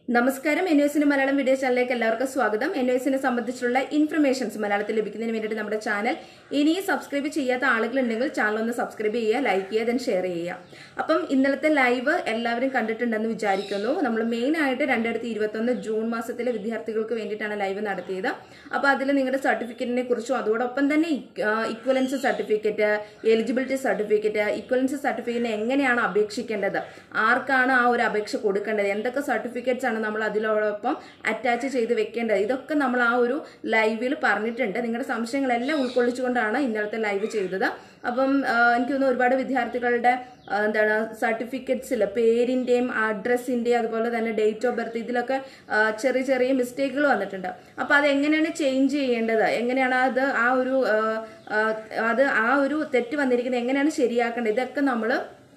നമസ്കാരം എൻ എസിന് മലയാളം വീഡിയോ ചാനലിലേക്ക് എല്ലാവർക്കും സ്വാഗതം എൻ എസിനെ സംബന്ധിച്ചുള്ള ഇൻഫർമേഷൻസ് മലയാളത്തിൽ ലഭിക്കുന്നതിന് വേണ്ടിയിട്ട് നമ്മുടെ ചാനൽ ഇനിയും സബ്സ്ക്രൈബ് ചെയ്യാത്ത ആളുകളുണ്ടെങ്കിൽ ചാനൽ ഒന്ന് സബ്സ്ക്രൈബ് ചെയ്യുക ലൈക്ക് ചെയ്യുക ദെൻ ഷെയർ ചെയ്യുക അപ്പം ഇന്നലത്തെ ലൈവ് എല്ലാവരും കണ്ടിട്ടുണ്ടെന്ന് വിചാരിക്കുന്നു നമ്മൾ മെയിൻ ആയിട്ട് രണ്ടായിരത്തി ഇരുപത്തൊന്ന് ജൂൺ മാസത്തിലെ വിദ്യാർത്ഥികൾക്ക് വേണ്ടിയിട്ടാണ് ലൈവ് നടത്തിയത് അപ്പോൾ അതിൽ നിങ്ങളുടെ സർട്ടിഫിക്കറ്റിനെ കുറിച്ചും അതോടൊപ്പം തന്നെ equivalence certificate eligibility certificate equivalence സർട്ടിഫിക്കറ്റിന് എങ്ങനെയാണ് അപേക്ഷിക്കേണ്ടത് ആർക്കാണ് ആ ഒരു അപേക്ഷ കൊടുക്കേണ്ടത് എന്തൊക്കെ സർട്ടിഫിക്കറ്റ്സ് ആണ് നമ്മൾ അതിനോടൊപ്പം അറ്റാച്ച് ചെയ്ത് വെക്കേണ്ടത് ഇതൊക്കെ നമ്മൾ ആ ഒരു ലൈവിൽ പറഞ്ഞിട്ടുണ്ട് നിങ്ങളുടെ സംശയങ്ങളെല്ലാം ഉൾക്കൊള്ളിച്ചുകൊണ്ടാണ് ഇന്നലത്തെ ലൈവ് ചെയ്തത് അപ്പം ആ, എനിക്ക് തോന്നുന്നു ഒരുപാട് വിദ്യാർത്ഥികളുടെ ആ, എന്താണ് സർട്ടിഫിക്കറ്റ്സിൽ പേരിന്റെയും അഡ്രസ്സിന്റെയും അതുപോലെ തന്നെ ഡേറ്റ് ഓഫ് ബർത്ത് ഇതിലൊക്കെ ആ, ചെറിയ ചെറിയ മിസ്റ്റേക്കുകൾ വന്നിട്ടുണ്ട് അപ്പൊ അത് എങ്ങനെയാണ് ചേഞ്ച് ചെയ്യേണ്ടത് എങ്ങനെയാണ് അത് ആ ഒരു ആ, ആ, അത് ആ ഒരു തെറ്റ് വന്നിരിക്കുന്നത് എങ്ങനെയാണ് ശരിയാക്കേണ്ടത് ഇതൊക്കെ നമ്മൾ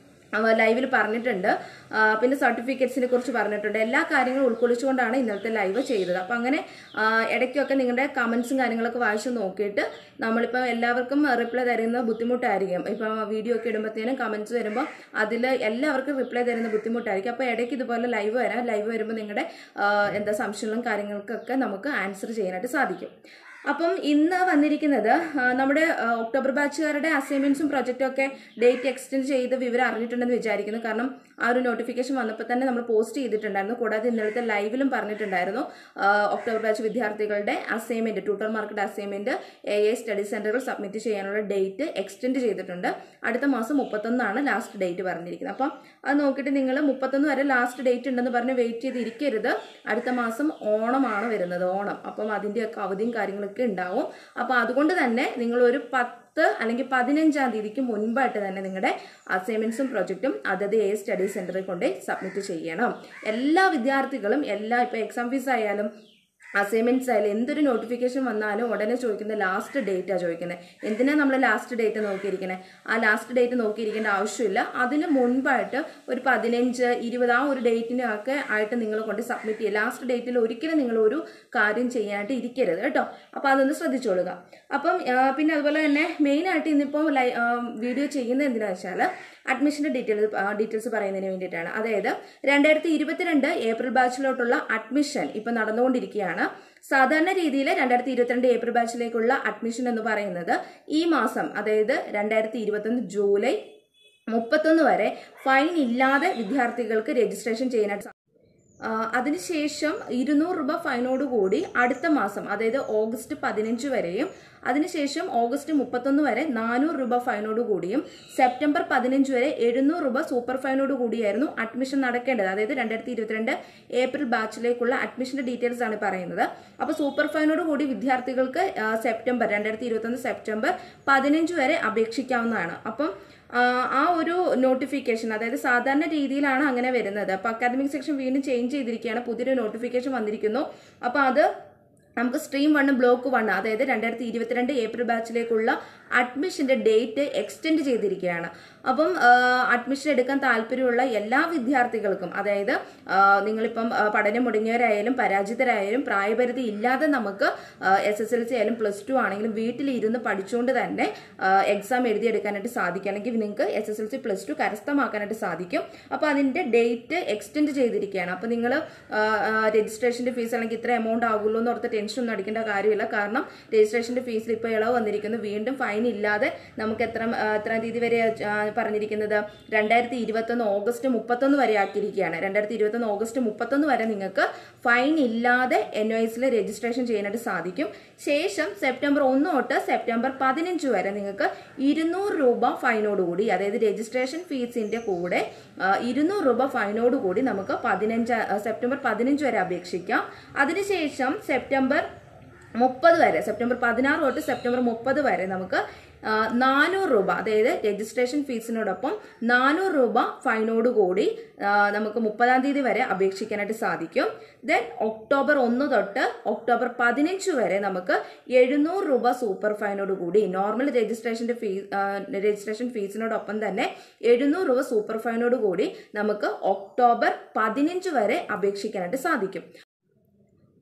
ലൈവിൽ പറഞ്ഞിട്ടുണ്ട് ആ, പിന്നെ സർട്ടിഫിക്കറ്റ്സിനെ കുറിച്ച് പറഞ്ഞിട്ടുണ്ട് എല്ലാ കാര്യങ്ങളും ഉൾക്കൊള്ളിച്ചുകൊണ്ടാണ് ഇന്നലത്തെ ലൈവ് ചെയ്തത് അപ്പം അങ്ങനെ ആ, ഇടയ്ക്കൊക്കെ നിങ്ങളുടെ കമൻസും കാര്യങ്ങളൊക്കെ വായിച്ച് നോക്കിയിട്ട് നമ്മളിപ്പോൾ എല്ലാവർക്കും റിപ്ലൈ തരുന്ന ബുദ്ധിമുട്ടായിരിക്കും ഇപ്പം വീഡിയോ ഒക്കെ ഇടുമ്പോഴത്തേനും കമൻസ് വരുമ്പോൾ അതിൽ എല്ലാവർക്കും റിപ്ലൈ തരുന്ന ബുദ്ധിമുട്ടായിരിക്കും അപ്പോൾ ഇടയ്ക്ക് ഇതുപോലെ ലൈവ് വരാം ലൈവ് വരുമ്പോൾ നിങ്ങളുടെ ആ, എന്താ സംശയങ്ങളും കാര്യങ്ങൾക്കൊക്കെ നമുക്ക് ആൻസർ ചെയ്യാനായിട്ട് സാധിക്കും അപ്പം ഇന്ന് വന്നിരിക്കുന്നത് ആ, നമ്മുടെ ആ, ഒക്ടോബർ ബാച്ചുകാരുടെ അസൈൻമെന്റ്സും പ്രൊജക്റ്റും ഒക്കെ ഡേറ്റ് എക്സ്റ്റെൻഡ് ചെയ്ത് വിവരം അറിഞ്ഞിട്ടുണ്ടെന്ന് വിചാരിക്കുന്നു കാരണം ആ ഒരു നോട്ടിഫിക്കേഷൻ വന്നപ്പോൾ തന്നെ നമ്മൾ പോസ്റ്റ് ചെയ്തിട്ടുണ്ടായിരുന്നു കൂടാതെ ഇന്നലത്തെ ലൈവിലും പറഞ്ഞിട്ടുണ്ടായിരുന്നു ആ, ഒക്ടോബർ ബാച്ച് വിദ്യാർത്ഥികളുടെ assignment tutor market assignment A A study സെന്ററുകൾ സബ്മിറ്റ് ചെയ്യാനുള്ള ഡേറ്റ് എക്സ്റ്റെൻഡ് ചെയ്തിട്ടുണ്ട് അടുത്ത മാസം മുപ്പത്തൊന്നാണ് ലാസ്റ്റ് ഡേറ്റ് പറഞ്ഞിരിക്കുന്നത് അപ്പം അത് നോക്കിയിട്ട് നിങ്ങൾ മുപ്പത്തൊന്ന് വരെ ലാസ്റ്റ് ഡേറ്റ് ഉണ്ടെന്ന് പറഞ്ഞ് വെയിറ്റ് ചെയ്ത് ഇരിക്കരുത് അടുത്ത മാസം ഓണമാണ് വരുന്നത് ഓണം അപ്പം അതിൻ്റെയൊക്കെ അവധിയും കാര്യങ്ങളൊക്കെ ഉണ്ടാവും അപ്പം അതുകൊണ്ട് തന്നെ നിങ്ങൾ ഒരു പത്ത് അല്ലെങ്കിൽ പതിനഞ്ചാം തീയതിക്ക് മുൻപായിട്ട് തന്നെ നിങ്ങളുടെ അസൈൻമെന്റ്സും പ്രൊജക്റ്റും അതത് എ സ്റ്റഡി സെന്ററിൽ കൊണ്ട് സബ്മിറ്റ് ചെയ്യണം എല്ലാ വിദ്യാർത്ഥികളും എല്ലാ ഇപ്പൊ എക്സാം ഫീസ് ആയാലും അസൈൻമെന്റ്സ് ആയാലും എന്തൊരു നോട്ടിഫിക്കേഷൻ വന്നാലും ഉടനെ ചോദിക്കുന്ന ലാസ്റ്റ് ഡേറ്റാണ് ചോദിക്കുന്നത് എന്തിനാ നമ്മൾ ലാസ്റ്റ് ഡേറ്റ് നോക്കിയിരിക്കുന്നത് ആ ലാസ്റ്റ് ഡേറ്റ് നോക്കിയിരിക്കേണ്ട ആവശ്യമില്ല അതിന് മുൻപായിട്ട് ഒരു പതിനഞ്ച് ഇരുപത് ആ ഒരു ഡേറ്റിനൊക്കെ ആയിട്ട് നിങ്ങൾ കൊണ്ട് സബ്മിറ്റ് ചെയ്യുക ലാസ്റ്റ് ഡേറ്റിൽ ഒരിക്കലും നിങ്ങൾ ഒരു കാര്യം ചെയ്യാനായിട്ട് ഇരിക്കരുത് കേട്ടോ അപ്പോൾ അതൊന്ന് ശ്രദ്ധിച്ചോളുക അപ്പം ആ, പിന്നെ അതുപോലെ തന്നെ മെയിൻ ആയിട്ട് ഇന്നിപ്പോൾ ലൈ വീഡിയോ ചെയ്യുന്നത് എന്തിനാണെന്ന് വെച്ചാൽ അഡ്മിഷന്റെ ഡീറ്റെയിൽസ് ഡീറ്റെയിൽസ് പറയുന്നതിന് വേണ്ടിയിട്ടാണ് അതായത് രണ്ടായിരത്തി ഇരുപത്തിരണ്ട് ഏപ്രിൽ ബാച്ചിലോട്ടുള്ള അഡ്മിഷൻ ഇപ്പൊ നടന്നുകൊണ്ടിരിക്കുകയാണ് സാധാരണ രീതിയിൽ രണ്ടായിരത്തി ഇരുപത്തിരണ്ട് ഏപ്രിൽ ബാച്ചിലേക്കുള്ള അഡ്മിഷൻ എന്ന് പറയുന്നത് ഈ മാസം അതായത് രണ്ടായിരത്തി ഇരുപത്തൊന്ന് ജൂലൈ മുപ്പത്തൊന്ന് വരെ ഫൈൻ ഇല്ലാതെ വിദ്യാർത്ഥികൾക്ക് രജിസ്ട്രേഷൻ ചെയ്യാനായിട്ട് സാ- ആ, അതിനുശേഷം ഇരുന്നൂറ് രൂപ ഫൈനോട് കൂടി അടുത്ത മാസം അതായത് ഓഗസ്റ്റ് പതിനഞ്ച് വരെയും അതിനുശേഷം ഓഗസ്റ്റ് മുപ്പത്തൊന്ന് വരെ നാനൂറ് രൂപ ഫൈനോട് കൂടിയും സെപ്റ്റംബർ പതിനഞ്ച് വരെ എഴുന്നൂറ് രൂപ സൂപ്പർ ഫൈനോട് കൂടിയായിരുന്നു അഡ്മിഷൻ നടക്കേണ്ടത് അതായത് രണ്ടായിരത്തി ഇരുപത്തിരണ്ട് ഏപ്രിൽ ബാച്ചിലേക്കുള്ള അഡ്മിഷന്റെ ഡീറ്റെയിൽസ് ആണ് പറയുന്നത് അപ്പോൾ സൂപ്പർ ഫൈനോട് കൂടി വിദ്യാർത്ഥികൾക്ക് ആ, സെപ്റ്റംബർ രണ്ടായിരത്തി ഇരുപത്തൊന്ന് സെപ്റ്റംബർ പതിനഞ്ച് വരെ അപേക്ഷിക്കാവുന്നതാണ് അപ്പം ആ, ആ ഒരു നോട്ടിഫിക്കേഷൻ അതായത് സാധാരണ രീതിയിലാണ് അങ്ങനെ വരുന്നത് അപ്പൊ അക്കാദമിക് സെക്ഷൻ വീണ്ടും ചേഞ്ച് ചെയ്തിരിക്കുകയാണ് പുതിയൊരു നോട്ടിഫിക്കേഷൻ വന്നിരിക്കുന്നു അപ്പൊ അത് നമുക്ക് സ്ട്രീം വൺ ബ്ലോക്ക് വൺ അതായത് രണ്ടായിരത്തി ഇരുപത്തിരണ്ട് ഏപ്രിൽ ബാച്ചിലേക്കുള്ള അഡ്മിഷന്റെ ഡേറ്റ് എക്സ്റ്റെൻഡ് ചെയ്തിരിക്കുകയാണ് അപ്പം അഡ്മിഷൻ എടുക്കാൻ താല്പര്യമുള്ള എല്ലാ വിദ്യാർത്ഥികൾക്കും അതായത് ആ, നിങ്ങളിപ്പം ആ, പഠനം മുടങ്ങിയവരായാലും പരാജിതരായാലും പ്രായപരിധി ഇല്ലാതെ നമുക്ക് എസ് എസ് എൽ സി ആയാലും പ്ലസ് ടു ആണെങ്കിലും വീട്ടിലിരുന്ന് പഠിച്ചുകൊണ്ട് തന്നെ എക്സാം എഴുതിയെടുക്കാനായിട്ട് സാധിക്കും അല്ലെങ്കിൽ നിങ്ങൾക്ക് S S L C plus two കരസ്ഥമാക്കാനായിട്ട് സാധിക്കും അപ്പോൾ അതിന്റെ ഡേറ്റ് എക്സ്റ്റെൻഡ് ചെയ്തിരിക്കുകയാണ് അപ്പോൾ നിങ്ങൾ രജിസ്ട്രേഷന്റെ ഫീസ് അല്ലെങ്കിൽ ഇത്ര എമൗണ്ട് ആകുള്ളൂ എന്ന് ഓർത്ത് ടെൻഷൻ ഒന്നും അടിക്കേണ്ട കാര്യമില്ല കാരണം രജിസ്ട്രേഷന്റെ ഫീസിൽ ഇപ്പോൾ ഇളവ് വന്നിരിക്കുന്നു വീണ്ടും ഫൈൻ ഇല്ലാതെ നമുക്ക് എത്ര ആ, എത്രാം തീയതി വരെ ആ, പറഞ്ഞിരിക്കുന്നത് രണ്ടായിരത്തി ഇരുപത്തൊന്ന് ഓഗസ്റ്റ് മുപ്പത്തൊന്ന് വരെ ആക്കിയിരിക്കുകയാണ് രണ്ടായിരത്തി ഇരുപത്തൊന്ന് ഓഗസ്റ്റ് മുപ്പത്തൊന്ന് വരെ നിങ്ങൾക്ക് ഫൈൻ ഇല്ലാതെ എൻ ഒ എസിൽ രജിസ്ട്രേഷൻ ചെയ്യാനായിട്ട് സാധിക്കും ശേഷം സെപ്റ്റംബർ ഒന്ന് തൊട്ട് സെപ്റ്റംബർ പതിനഞ്ച് വരെ നിങ്ങൾക്ക് ഇരുന്നൂറ് രൂപ ഫൈനോടുകൂടി അതായത് രജിസ്ട്രേഷൻ ഫീസിന്റെ കൂടെ ആ, ഇരുന്നൂറ് രൂപ ഫൈനോടുകൂടി നമുക്ക് പതിനഞ്ച് ആ, സെപ്റ്റംബർ പതിനഞ്ച് വരെ അപേക്ഷിക്കാം അതിനുശേഷം സെപ്റ്റംബർ മുപ്പത് വരെ സെപ്റ്റംബർ പതിനാറ് തൊട്ട് സെപ്റ്റംബർ മുപ്പത് വരെ നമുക്ക് ആ, നാനൂറ് രൂപ അതായത് രജിസ്ട്രേഷൻ ഫീസിനോടൊപ്പം നാനൂറ് രൂപ ഫൈനോട് കൂടി ആ, നമുക്ക് മുപ്പതാം തീയതി വരെ അപേക്ഷിക്കാനായിട്ട് സാധിക്കും ദെൻ ഒക്ടോബർ ഒന്ന് തൊട്ട് ഒക്ടോബർ പതിനഞ്ച് വരെ നമുക്ക് എഴുന്നൂറ് രൂപ സൂപ്പർ ഫൈനോട് കൂടി നോർമൽ രജിസ്ട്രേഷന്റെ ഫീസ് രജിസ്ട്രേഷൻ ഫീസിനോടൊപ്പം തന്നെ എഴുന്നൂറ് രൂപ സൂപ്പർ ഫൈനോട് കൂടി നമുക്ക് ഒക്ടോബർ പതിനഞ്ച് വരെ അപേക്ഷിക്കാനായിട്ട് സാധിക്കും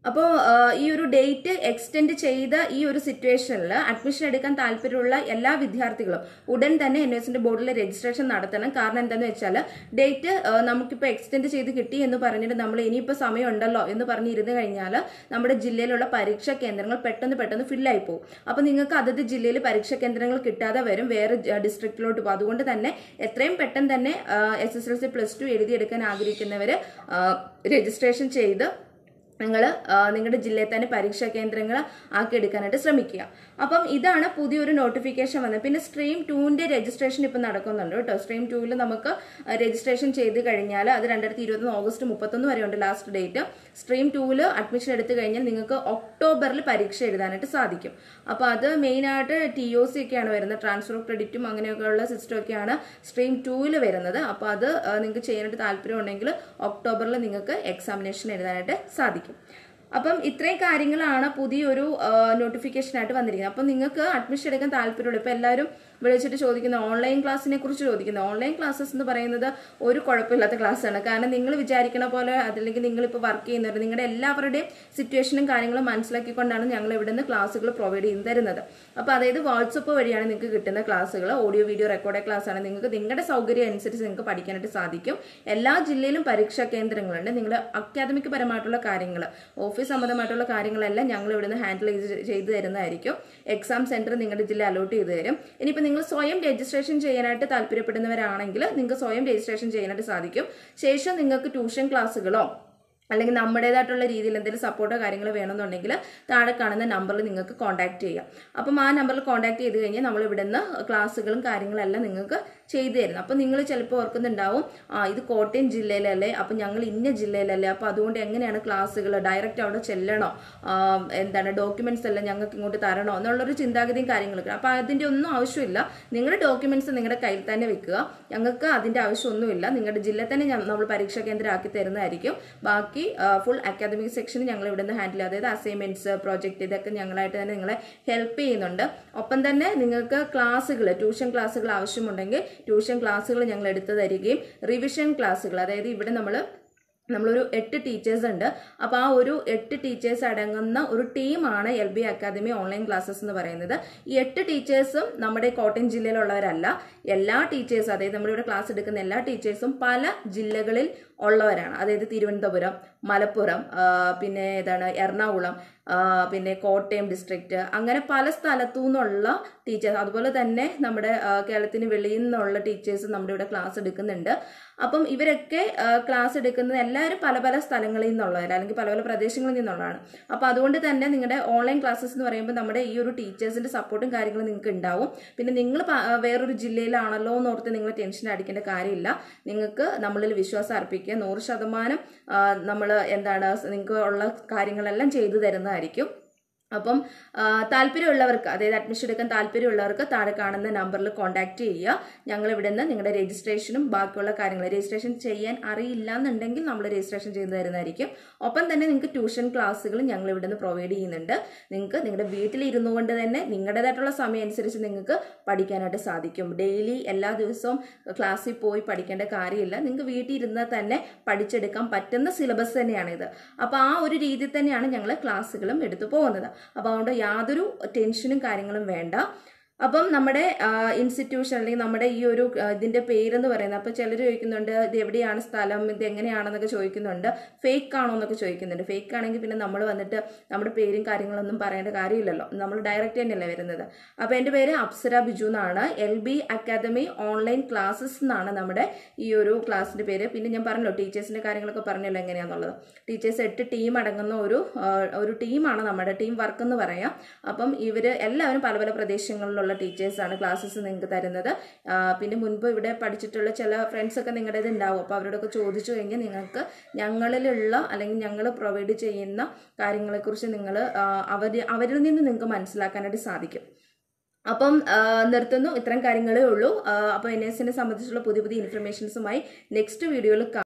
അപ്പോൾ ഈ ഒരു ഡേറ്റ് എക്സ്റ്റെൻഡ് ചെയ്ത ഈ ഒരു സിറ്റുവേഷനിൽ അഡ്മിഷൻ എടുക്കാൻ താല്പര്യമുള്ള എല്ലാ വിദ്യാർത്ഥികളും ഉടൻ തന്നെ എൻ എസിന്റെ ബോർഡിൽ രജിസ്ട്രേഷൻ നടത്തണം കാരണം എന്താണെന്ന് വെച്ചാൽ ഡേറ്റ് നമുക്കിപ്പോൾ എക്സ്റ്റെൻഡ് ചെയ്ത് കിട്ടി എന്ന് പറഞ്ഞിട്ട് നമ്മൾ ഇനിയിപ്പോൾ സമയമുണ്ടല്ലോ എന്ന് പറഞ്ഞിരുന്നു കഴിഞ്ഞാൽ നമ്മുടെ ജില്ലയിലുള്ള പരീക്ഷാ കേന്ദ്രങ്ങൾ പെട്ടെന്ന് പെട്ടെന്ന് ഫില്ലായി പോകും അപ്പോൾ നിങ്ങൾക്ക് അതത് ജില്ലയിൽ പരീക്ഷാ കേന്ദ്രങ്ങൾ കിട്ടാതെ വരും വേറെ ഡിസ്ട്രിക്റ്റിലോട്ട് പോകും അതുകൊണ്ട് തന്നെ എത്രയും പെട്ടെന്ന് തന്നെ S S L C plus two എഴുതിയെടുക്കാൻ ആഗ്രഹിക്കുന്നവർ രജിസ്ട്രേഷൻ ചെയ്ത് നിങ്ങൾ നിങ്ങളുടെ ജില്ലയിൽ തന്നെ പരീക്ഷാ കേന്ദ്രങ്ങൾ ആക്കിയെടുക്കാനായിട്ട് ശ്രമിക്കുക അപ്പം ഇതാണ് പുതിയൊരു നോട്ടിഫിക്കേഷൻ വന്നത് പിന്നെ സ്ട്രീം ടൂവിൻ്റെ രജിസ്ട്രേഷൻ ഇപ്പം നടക്കുന്നുണ്ട് കേട്ടോ സ്ട്രീം ടൂവിൽ നമുക്ക് രജിസ്ട്രേഷൻ ചെയ്ത് കഴിഞ്ഞാൽ അത് രണ്ടായിരത്തി ഇരുപത്തൊന്ന് ഓഗസ്റ്റ് മുപ്പത്തൊന്ന് വരെ ഉണ്ട് ലാസ്റ്റ് ഡേറ്റ് സ്ട്രീം ടൂവിൽ അഡ്മിഷൻ എടുത്തു കഴിഞ്ഞാൽ നിങ്ങൾക്ക് ഒക്ടോബറിൽ പരീക്ഷ എഴുതാനായിട്ട് സാധിക്കും അപ്പോൾ അത് മെയിനായിട്ട് ടി ഒ സി ഒക്കെയാണ് വരുന്നത് ട്രാൻസ്ഫർ ഓഫ് ക്രെഡിറ്റും അങ്ങനെയൊക്കെയുള്ള സിസ്റ്റം ഒക്കെയാണ് സ്ട്രീം ടൂവിൽ വരുന്നത് അപ്പോൾ അത് നിങ്ങൾക്ക് ചെയ്യാനായിട്ട് താല്പര്യം ഉണ്ടെങ്കിൽ ഒക്ടോബറിൽ നിങ്ങൾക്ക് എക്സാമിനേഷൻ എഴുതാനായിട്ട് സാധിക്കും അപ്പം ഇത്രയും കാര്യങ്ങളാണ് പുതിയൊരു നോട്ടിഫിക്കേഷനായിട്ട് വന്നിരിക്കുന്നത് അപ്പം നിങ്ങൾക്ക് അഡ്മിഷൻ എടുക്കാൻ താല്പര്യമുള്ളൂ ഇപ്പം എല്ലാവരും വിളിച്ചിട്ട് ചോദിക്കുന്ന ഓൺലൈൻ ക്ലാസ്സിനെ കുറിച്ച് ചോദിക്കുന്നത് ഓൺലൈൻ ക്ലാസ്സസ് എന്ന് പറയുന്നത് ഒരു കുഴപ്പമില്ലാത്ത ക്ലാസ്സാണ് കാരണം നിങ്ങൾ വിചാരിക്കണ പോലെ അതല്ലെങ്കിൽ നിങ്ങളിപ്പോൾ വർക്ക് ചെയ്യുന്നവർ നിങ്ങളുടെ എല്ലാവരുടെയും സിറ്റുവേഷനും കാര്യങ്ങളും മനസ്സിലാക്കിക്കൊണ്ടാണ് ഞങ്ങൾ ഇവിടെ നിന്ന് ക്ലാസ്സുകൾ പ്രൊവൈഡ് ചെയ്ത് തരുന്നത് അപ്പോൾ അതായത് വാട്സപ്പ് വഴിയാണ് നിങ്ങൾക്ക് കിട്ടുന്ന ക്ലാസ്സുകൾ ഓഡിയോ വീഡിയോ റെക്കോർഡ് ക്ലാസ് ആണ് നിങ്ങൾക്ക് നിങ്ങളുടെ സൗകര്യം അനുസരിച്ച് നിങ്ങൾക്ക് പഠിക്കാനായിട്ട് സാധിക്കും എല്ലാ ജില്ലയിലും പരീക്ഷാ കേന്ദ്രങ്ങളുണ്ട് നിങ്ങൾ അക്കാദമിക് പരമായിട്ടുള്ള കാര്യങ്ങൾ ഓഫീസ് സംബന്ധമായിട്ടുള്ള കാര്യങ്ങളെല്ലാം ഞങ്ങൾ ഇവിടുന്ന് ഹാൻഡിൽ ചെയ്ത് തരുന്നതായിരിക്കും എക്സാം സെന്റർ നിങ്ങളുടെ ജില്ല അലോട്ട് ചെയ്ത് തരും ഇനിയിപ്പോൾ നിങ്ങൾ സ്വയം രജിസ്ട്രേഷൻ ചെയ്യാനായിട്ട് താല്പര്യപ്പെടുന്നവരാണെങ്കിൽ നിങ്ങൾക്ക് സ്വയം രജിസ്ട്രേഷൻ ചെയ്യാനായിട്ട് സാധിക്കും ശേഷം നിങ്ങൾക്ക് ട്യൂഷൻ ക്ലാസ്സുകളോ അല്ലെങ്കിൽ നമ്മുടേതായിട്ടുള്ള രീതിയിൽ എന്തെങ്കിലും സപ്പോർട്ടോ കാര്യങ്ങളോ വേണമെന്നുണ്ടെങ്കിൽ താഴെ കാണുന്ന നമ്പറിൽ നിങ്ങൾക്ക് കോൺടാക്ട് ചെയ്യാം അപ്പം ആ നമ്പറിൽ കോൺടാക്ട് ചെയ്ത് കഴിഞ്ഞാൽ നമ്മൾ ഇവിടുന്ന് ക്ലാസ്സുകളും കാര്യങ്ങളെല്ലാം നിങ്ങൾക്ക് ചെയ്തു തരുന്നു അപ്പം നിങ്ങൾ ചിലപ്പോൾ ഓർക്കുന്നുണ്ടാവും ആ ഇത് കോട്ടയം ജില്ലയിലല്ലേ അപ്പം ഞങ്ങൾ ഇന്ന ജില്ലയിലല്ലേ അപ്പം അതുകൊണ്ട് എങ്ങനെയാണ് ക്ലാസ്സുകൾ ഡയറക്റ്റ് അവിടെ ചെല്ലണോ ആ, എന്താണ് ഡോക്യുമെന്റ്സ് എല്ലാം ഞങ്ങൾക്ക് ഇങ്ങോട്ട് തരണോ എന്നുള്ളൊരു ചിന്താഗതിയും കാര്യങ്ങളൊക്കെ അപ്പം അതിൻ്റെ ഒന്നും ആവശ്യമില്ല നിങ്ങളുടെ ഡോക്യുമെന്റ്സ് നിങ്ങളുടെ കയ്യിൽ തന്നെ വെക്കുക ഞങ്ങൾക്ക് അതിൻ്റെ ആവശ്യമൊന്നുമില്ല നിങ്ങളുടെ ജില്ല തന്നെ ഞ- നമ്മൾ പരീക്ഷാ കേന്ദ്രം ആക്കി തരുന്നതായിരിക്കും ബാക്കി ഫുൾ അക്കാദമിക് സെക്ഷൻ ഞങ്ങൾ ഇവിടെ നിന്ന് ഹാൻഡിൽ അതായത് അസൈൻമെന്റ്സ് പ്രോജക്റ്റ് ഇതൊക്കെ ഞങ്ങളായിട്ട് തന്നെ നിങ്ങളെ ഹെൽപ്പ് ചെയ്യുന്നുണ്ട് ഒപ്പം തന്നെ നിങ്ങൾക്ക് ക്ലാസ്സുകൾ ട്യൂഷൻ ക്ലാസ്സുകൾ ആവശ്യമുണ്ടെങ്കിൽ ട്യൂഷൻ ക്ലാസ്സുകൾ ഞങ്ങൾ എടുത്തു തരികയും റിവിഷൻ ക്ലാസ്സുകൾ അതായത് ഇവിടെ നമ്മൾ നമ്മളൊരു എട്ട് ടീച്ചേഴ്സ് ഉണ്ട് അപ്പോൾ ആ ഒരു എട്ട് ടീച്ചേഴ്സ് അടങ്ങുന്ന ഒരു ടീമാണ് L B academy online classes എന്ന് പറയുന്നത് ഈ എട്ട് ടീച്ചേഴ്സും നമ്മുടെ കോട്ടയം ജില്ലയിലുള്ളവരല്ല എല്ലാ ടീച്ചേഴ്സും അതായത് നമ്മളിവിടെ ക്ലാസ് എടുക്കുന്ന എല്ലാ ടീച്ചേഴ്സും പല ജില്ലകളിൽ ഉള്ളവരാണ് അതായത് തിരുവനന്തപുരം മലപ്പുറം ആ, പിന്നെ ഏതാണ് എറണാകുളം ആ, പിന്നെ കോട്ടയം ഡിസ്ട്രിക്റ്റ് അങ്ങനെ പല സ്ഥലത്തു നിന്നുള്ള ടീച്ചേഴ്സ് അതുപോലെ തന്നെ നമ്മുടെ ആ, കേരളത്തിന് വെളിയിൽ നിന്നുള്ള ടീച്ചേഴ്സ് നമ്മുടെ ഇവിടെ ക്ലാസ് എടുക്കുന്നുണ്ട് അപ്പം ഇവരൊക്കെ ആ, ക്ലാസ് എടുക്കുന്നത് എല്ലാവരും പല പല സ്ഥലങ്ങളിൽ നിന്നുള്ളവർ അല്ലെങ്കിൽ പല പല പ്രദേശങ്ങളിൽ നിന്നുള്ളതാണ് അപ്പോൾ അതുകൊണ്ട് തന്നെ നിങ്ങളുടെ ഓൺലൈൻ ക്ലാസ്സസ് എന്ന് പറയുമ്പോൾ നമ്മുടെ ഈ ഒരു ടീച്ചേഴ്സിന്റെ സപ്പോർട്ടും കാര്യങ്ങളും നിങ്ങൾക്ക് ഉണ്ടാവും പിന്നെ നിങ്ങൾ പ- ആ, വേറൊരു ജില്ലയിലാണല്ലോ എന്ന് ഓർത്ത് നിങ്ങൾ ടെൻഷൻ അടിക്കേണ്ട കാര്യമില്ല നിങ്ങൾക്ക് നമ്മളിൽ വിശ്വാസം അർപ്പിക്കുക നൂറ് ശതമാനം നമ്മൾ എന്താണ് നിങ്ങൾക്ക് ഉള്ള കാര്യങ്ങളെല്ലാം ചെയ്തു തരുന്നതായിരിക്കും അപ്പം ആ, താല്പര്യമുള്ളവർക്ക് അതായത് അഡ്മിഷൻ എടുക്കാൻ താല്പര്യമുള്ളവർക്ക് താഴെ കാണുന്ന നമ്പറിൽ കോൺടാക്ട് ചെയ്യുക ഞങ്ങൾ ഇവിടെ നിന്ന് നിങ്ങളുടെ രജിസ്ട്രേഷനും ബാക്കിയുള്ള കാര്യങ്ങൾ രജിസ്ട്രേഷൻ ചെയ്യാൻ അറിയില്ല എന്നുണ്ടെങ്കിൽ നമ്മൾ രജിസ്ട്രേഷൻ ചെയ്തു തരുന്നതായിരിക്കും ഒപ്പം തന്നെ നിങ്ങൾക്ക് ട്യൂഷൻ ക്ലാസ്സുകളും ഞങ്ങൾ ഇവിടെ നിന്ന് പ്രൊവൈഡ് ചെയ്യുന്നുണ്ട് നിങ്ങൾക്ക് നിങ്ങളുടെ വീട്ടിലിരുന്നു കൊണ്ട് തന്നെ നിങ്ങളുടേതായിട്ടുള്ള സമയം അനുസരിച്ച് നിങ്ങൾക്ക് പഠിക്കാനായിട്ട് സാധിക്കും ഡെയിലി എല്ലാ ദിവസവും ക്ലാസ്സിൽ പോയി പഠിക്കേണ്ട കാര്യമില്ല നിങ്ങൾക്ക് വീട്ടിൽ ഇരുന്നാൽ തന്നെ പഠിച്ചെടുക്കാൻ പറ്റുന്ന സിലബസ് തന്നെയാണിത് അപ്പോൾ ആ ഒരു രീതിയിൽ തന്നെയാണ് ഞങ്ങൾ ക്ലാസ്സുകളും എടുത്തു പോകുന്നത് അപ്പോൾ അതുകൊണ്ട് യാതൊരു ടെൻഷനും കാര്യങ്ങളും വേണ്ട അപ്പം നമ്മുടെ ഇൻസ്റ്റിറ്റ്യൂഷൻ അല്ലെങ്കിൽ നമ്മുടെ ഈ ഒരു ആ, ഇതിന്റെ പേരെന്ന് പറയുന്നത് അപ്പോൾ ചിലർ ചോദിക്കുന്നുണ്ട് ഇത് എവിടെയാണ് സ്ഥലം ഇത് എങ്ങനെയാണെന്നൊക്കെ ചോദിക്കുന്നുണ്ട് ഫേക്ക് ആണോ എന്നൊക്കെ ചോദിക്കുന്നുണ്ട് ഫേക്ക് ആണെങ്കിൽ പിന്നെ നമ്മൾ വന്നിട്ട് നമ്മുടെ പേരും കാര്യങ്ങളൊന്നും പറയേണ്ട കാര്യമില്ലല്ലോ നമ്മൾ ഡയറക്റ്റ് തന്നെയല്ലേ വരുന്നത് അപ്പോൾ എൻ്റെ പേര് അപ്സര ബിജു എന്നാണ് L B academy online classes എന്നാണ് നമ്മുടെ ഈ ഒരു ക്ലാസ്സിന്റെ പേര് പിന്നെ ഞാൻ പറഞ്ഞല്ലോ ടീച്ചേഴ്സിന്റെ കാര്യങ്ങളൊക്കെ പറഞ്ഞല്ലോ എങ്ങനെയാണെന്നുള്ളത് ടീച്ചേഴ്സ് എട്ട് ടീം അടങ്ങുന്ന ഒരു ആ, ഒരു ടീമാണ് നമ്മുടെ ടീം വർക്ക് എന്ന് പറയാം അപ്പം ഇവർ എല്ലാവരും പല പല പ്രദേശങ്ങളിലുള്ള ടീച്ചേഴ്സാണ് ക്ലാസ്സസ് നിങ്ങൾക്ക് തരുന്നത് ആ, പിന്നെ മുൻപ് ഇവിടെ പഠിച്ചിട്ടുള്ള ചില ഫ്രണ്ട്സ് ഒക്കെ നിങ്ങളുടേത് ഉണ്ടാവും അപ്പോൾ അവരോടൊക്കെ ചോദിച്ചു കഴിഞ്ഞാൽ നിങ്ങൾക്ക് ഞങ്ങളിലുള്ള അല്ലെങ്കിൽ ഞങ്ങൾ പ്രൊവൈഡ് ചെയ്യുന്ന കാര്യങ്ങളെക്കുറിച്ച് നിങ്ങൾ അവർ അവരിൽ നിന്ന് നിങ്ങൾക്ക് മനസ്സിലാക്കാനായിട്ട് സാധിക്കും അപ്പം ആ, നിർത്തുന്നു ഇത്തരം കാര്യങ്ങളേ ഉള്ളൂ ആ, അപ്പോൾ എൻ എസിനെ സംബന്ധിച്ചുള്ള പുതിയ പുതിയ ഇൻഫർമേഷൻസുമായി നെക്സ്റ്റ് വീഡിയോയിൽ